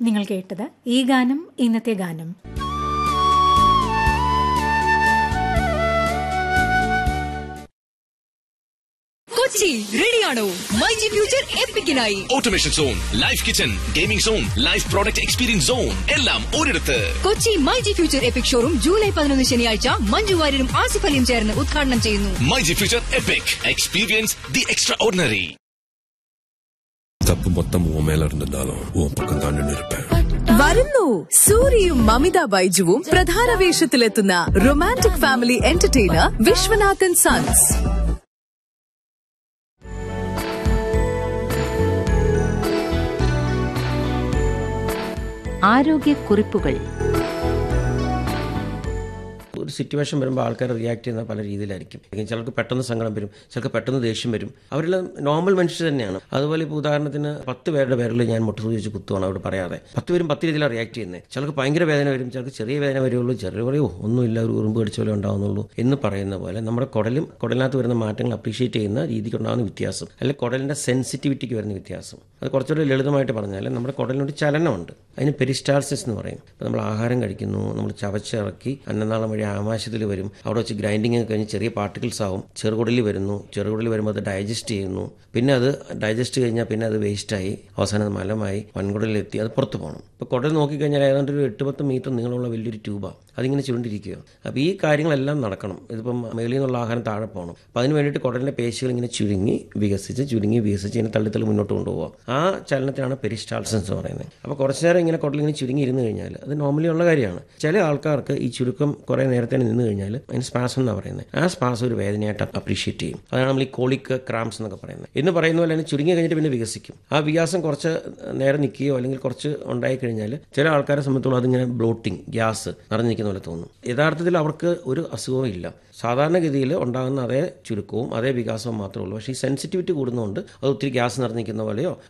നിങ്ങൾ കേട്ടത് ഈ ഗാനം ഇന്നത്തെ ഗാനം കൊച്ചി റെഡിയാണോ മൈ ജി ഫ്യൂച്ചർ എപ്പിക്കിനായി automation zone life kitchen gaming zone life product experience zone എല്ലാം ഒരിടത്ത് Kochi my G future epic showroom July പതിനൊന്ന് ശനിയാഴ്ച മഞ്ജു വാര്യരും ആസിഫ് അലിയും ചേർന്ന് ഉദ്ഘാടനം ചെയ്യുന്നു my G future epic experience the extraordinary தப்பு மொத்தம் உன் மேல இருந்திருந்தாலும் உன் பக்கம் தான் நின்று இருப்பேன் വരുന്നു സൂര്യയും മമിത ബൈജുവും പ്രധാന വേഷത്തിലെത്തുന്ന romantic family entertainer Viswanathan sons ആരോഗ്യക്കുറിപ്പുകൾ ഒരു സിറ്റുവേഷൻ വരുമ്പോൾ ആൾക്കാർ റിയാക്ട് ചെയ്യുന്ന പല രീതിയിലായിരിക്കും അല്ലെങ്കിൽ ചിലർക്ക് പെട്ടെന്ന് സങ്കടം വരും ചിലർക്ക് പെട്ടെന്ന് ദേഷ്യം വരും അവരെല്ലാം നോർമൽ മനുഷ്യർ തന്നെയാണ് അതുപോലെ ഇപ്പോൾ ഉദാഹരണത്തിന് പത്ത് പേരുടെ പേരിൽ ഞാൻ മുട്ടുസൂചി വെച്ച് കുത്തുവാണ് അവിടെ പറയാതെ പത്ത് പേരും പത്ത് രീതിയിലാണ് റിയാക്ട് ചെയ്യുന്നത് ചിലർക്ക് ഭയങ്കര വേദന വരും ചിലർക്ക് ചെറിയ വേദന വരുള്ളൂ ചെറിയ പറയോ ഒന്നുമില്ല ഒരു ഉറുമ്പ് കടിച്ച പോലെ ഉണ്ടാവുന്നുള്ളൂ എന്ന് പറയുന്ന പോലെ നമ്മുടെ കുടലും കുടലിനകത്ത് വരുന്ന മാറ്റങ്ങൾ അപ്രീഷിയേറ്റ് ചെയ്യുന്ന രീതിക്ക് ഉണ്ടാകുന്ന വ്യത്യാസം അല്ലെങ്കിൽ കുടലിൻ്റെ സെൻസിറ്റിവിറ്റിക്ക് വരുന്ന വ്യത്യാസം അത് കുറച്ചുകൂടി ലളിതമായിട്ട് പറഞ്ഞാൽ നമ്മുടെ കുടലിനൊരു ചലനമുണ്ട് അതിന് പെരിസ്റ്റാൾസിസ് എന്ന് പറയും ഇപ്പോൾ നമ്മൾ ആഹാരം കഴിക്കുന്നു നമ്മൾ ചവച്ചിറക്കി അന്നനാളം വഴി ആമാശയത്തിൽ വരും അവിടെ വെച്ച് ഗ്രൈൻഡിങ് ഒക്കെ കഴിഞ്ഞ് ചെറിയ പാർട്ടിക്കിൾസ് ആവും ചെറുകുടലിൽ വരുന്നു ചെറുകുടലിൽ വരുമ്പോൾ അത് ഡൈജസ്റ്റ് ചെയ്യുന്നു പിന്നെ അത് ഡൈജസ്റ്റ് കഴിഞ്ഞാൽ പിന്നെ അത് വേസ്റ്റായി അവസാനം അത് മലമായി വൻകുടലിലെത്തി അത് പുറത്ത് പോകണം ഇപ്പോൾ കുടൽ നോക്കിക്കഴിഞ്ഞാൽ ഏതാണ്ട് ഒരു എട്ട് പത്ത് മീറ്റർ നീളമുള്ള വലിയൊരു ട്യൂബാണ് അതിങ്ങനെ ചുരുണ്ടിരിക്കുക അപ്പോൾ ഈ കാര്യങ്ങളെല്ലാം നടക്കണം ഇതിപ്പം മേളിൽ നിന്നുള്ള ആഹാരം താഴെ പോകണം അപ്പോൾ അതിന് വേണ്ടിയിട്ട് കുടലിൻ്റെ പേശികൾ ഇങ്ങനെ ചുരുങ്ങി വികസിച്ച് ചുരുങ്ങി വികസിച്ച് ഇങ്ങനെ തള്ളിത്തള്ളി മുന്നോട്ട് കൊണ്ടുപോകുക ആ ചലനത്തിനാണ് പെരിസ്റ്റാൾസൻസ് എന്ന് പറയുന്നത് അപ്പോൾ കുറച്ച് നേരം ഇങ്ങനെ കുടലിങ്ങനെ ചുരുങ്ങി ഇരുന്ന് കഴിഞ്ഞാൽ അത് നോർമലി ഉള്ള കാര്യമാണ് ചില ആൾക്കാർക്ക് ഈ ചുരുക്കം കുറേ നേരത്തെ നിന്ന് കഴിഞ്ഞാൽ അതിന് സ്പാസം എന്നാണ് പറയുന്നത് ആ സ്പാസം ഒരു വേദനയായിട്ട് അപ്രീഷിയേറ്റ് ചെയ്യും അതാണ് നമ്മൾ ഈ കോളിക്ക് ക്രാംസ് എന്നൊക്കെ പറയുന്നത് എന്ന് പറയുന്ന പോലെ തന്നെ ചുരുങ്ങി കഴിഞ്ഞിട്ട് പിന്നെ വികസിക്കും ആ വികാസം കുറച്ച് നേരം നിൽക്കുകയോ അല്ലെങ്കിൽ കുറച്ച് ഉണ്ടായി കഴിഞ്ഞാൽ ചില ആൾക്കാരെ സംബന്ധിച്ചോളം അതിങ്ങനെ ബ്ലോട്ടിങ് ഗ്യാസ് നിറഞ്ഞിരിക്കുന്ന പോലെ തോന്നും യഥാർത്ഥത്തിൽ അവർക്ക് ഒരു അസുഖവും ഇല്ല സാധാരണഗതിയിൽ ഉണ്ടാകുന്ന അതേ ചുരുക്കവും അതേ വികാസവും മാത്രമേ ഉള്ളൂ പക്ഷേ ഈ സെൻസിറ്റിവിറ്റി കൂടുന്നതുകൊണ്ട് അത് ഒത്തിരി ഗ്യാസ് നിറഞ്ഞിരിക്കുന്ന പോലെയോ